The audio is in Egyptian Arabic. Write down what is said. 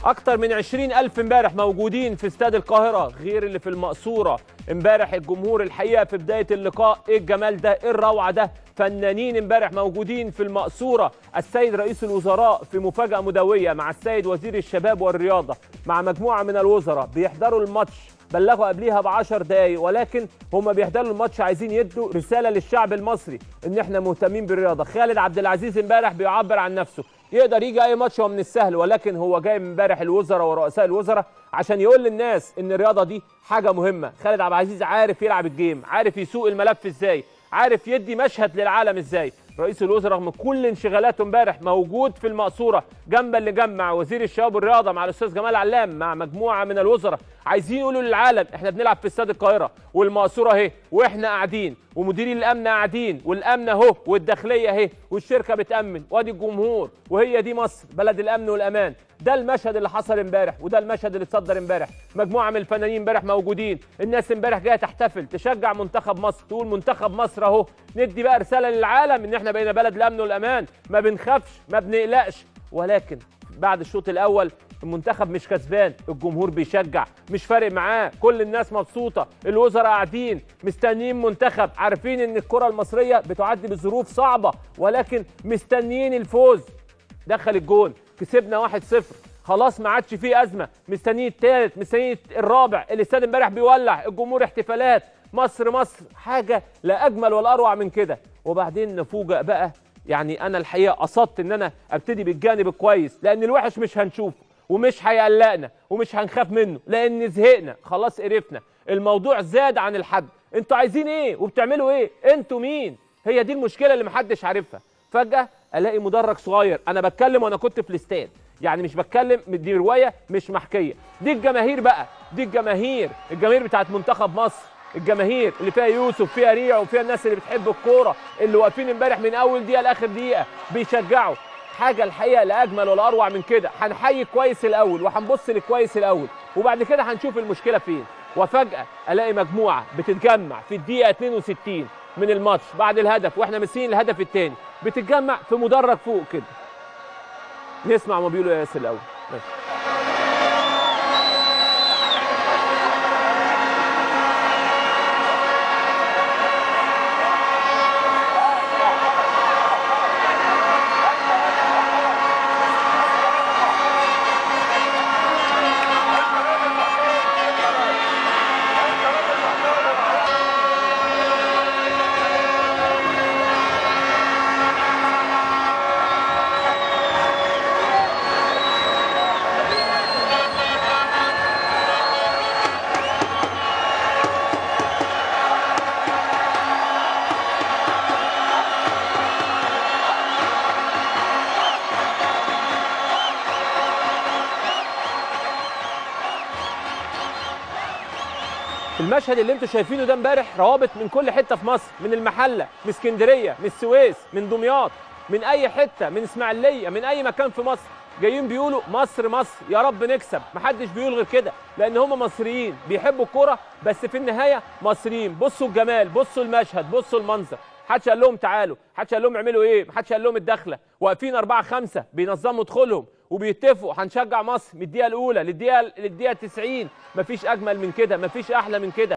اكتر من 20 الف امبارح موجودين في استاد القاهره غير اللي في المقصوره امبارح الجمهور الحقيقه في بدايه اللقاء ايه الجمال ده ايه الروعه ده فنانين امبارح موجودين في المقصوره السيد رئيس الوزراء في مفاجاه مدويه مع السيد وزير الشباب والرياضه مع مجموعه من الوزراء بيحضروا الماتش بلغوا قبليها ب 10 دقايق ولكن هم بيحضروا الماتش عايزين يدوا رساله للشعب المصري ان احنا مهتمين بالرياضه خالد عبد العزيز امبارح بيعبر عن نفسه يقدر يجي اي ماتش هو من السهل ولكن هو جاي من امبارح الوزراء ورؤساء الوزراء عشان يقول للناس ان الرياضه دي حاجه مهمه خالد عبد العزيز عارف يلعب الجيم عارف يسوق الملف ازاي عارف يدي مشهد للعالم ازاي رئيس الوزراء رغم كل انشغالاته امبارح موجود في المقصوره جنبا لجنب مع وزير الشباب والرياضه مع الاستاذ جمال علام مع مجموعه من الوزراء عايزين يقولوا للعالم احنا بنلعب في استاد القاهره والمقصوره اهي واحنا قاعدين ومديرين الامن قاعدين والامن اهو والداخليه اهي والشركه بتامن وادي الجمهور وهي دي مصر بلد الامن والامان ده المشهد اللي حصل امبارح وده المشهد اللي اتصدر امبارح مجموعه من الفنانين امبارح موجودين الناس امبارح جايه تحتفل تشجع منتخب مصر تقول منتخب مصر اهو ندي بقى رساله للعالم ان احنا بقينا بلد الامن والامان ما بنخافش ما بنقلقش ولكن بعد الشوط الاول المنتخب مش كسبان الجمهور بيشجع مش فارق معاه كل الناس مبسوطه الوزراء قاعدين مستنيين منتخب عارفين ان الكره المصريه بتعدي بظروف صعبه ولكن مستنيين الفوز دخل الجون كسبنا 1-0 خلاص ما عادش فيه ازمه مستنيين الثالث مستنيين الرابع الاستاد امبارح بيولع الجمهور احتفالات مصر مصر حاجه لا اجمل ولا اروع من كده وبعدين نفوجئ بقى يعني انا الحقيقه قصدت ان انا ابتدي بالجانب الكويس لان الوحش مش هنشوفه ومش هيقلقنا ومش هنخاف منه لان زهقنا خلاص قرفنا الموضوع زاد عن الحد انتوا عايزين ايه وبتعملوا ايه انتوا مين هي دي المشكله اللي محدش عارفها فجاه الاقي مدرج صغير انا بتكلم وانا كنت في الاستاد يعني مش بتكلم دي روايه مش محكيه دي الجماهير بقى دي الجماهير الجماهير بتاعت منتخب مصر الجماهير اللي فيها يوسف فيها ريع وفيها الناس اللي بتحب الكوره اللي واقفين امبارح من اول دقيقه لاخر دقيقه بيشجعوا حاجه الحقيقه لا اجمل ولا اروع من كده هنحيي كويس الاول وهنبص للكويس الاول وبعد كده هنشوف المشكله فين وفجاه الاقي مجموعه بتتجمع في الدقيقه 62 من الماتش بعد الهدف واحنا ماسكين الهدف الثاني بتتجمع في مدرج فوق كده نسمع ما بيقولوا يا ياسر الاول ماشي. المشهد اللي انتم شايفينه ده امبارح روابط من كل حته في مصر من المحله من اسكندريه من السويس من دمياط من اي حته من اسماعيليه من اي مكان في مصر جايين بيقولوا مصر مصر يا رب نكسب محدش بيقول غير كده لان هم مصريين بيحبوا الكوره بس في النهايه مصريين بصوا الجمال بصوا المشهد بصوا المنظر محدش قال لهم تعالوا محدش قال لهم اعملوا ايه محدش قال لهم الدخله واقفين أربعة خمسة بينظموا دخولهم وبيتفقوا هنشجع مصر من الدقيقه الاولى للدقيقه للدقيقه 90 مفيش اجمل من كده مفيش احلى من كده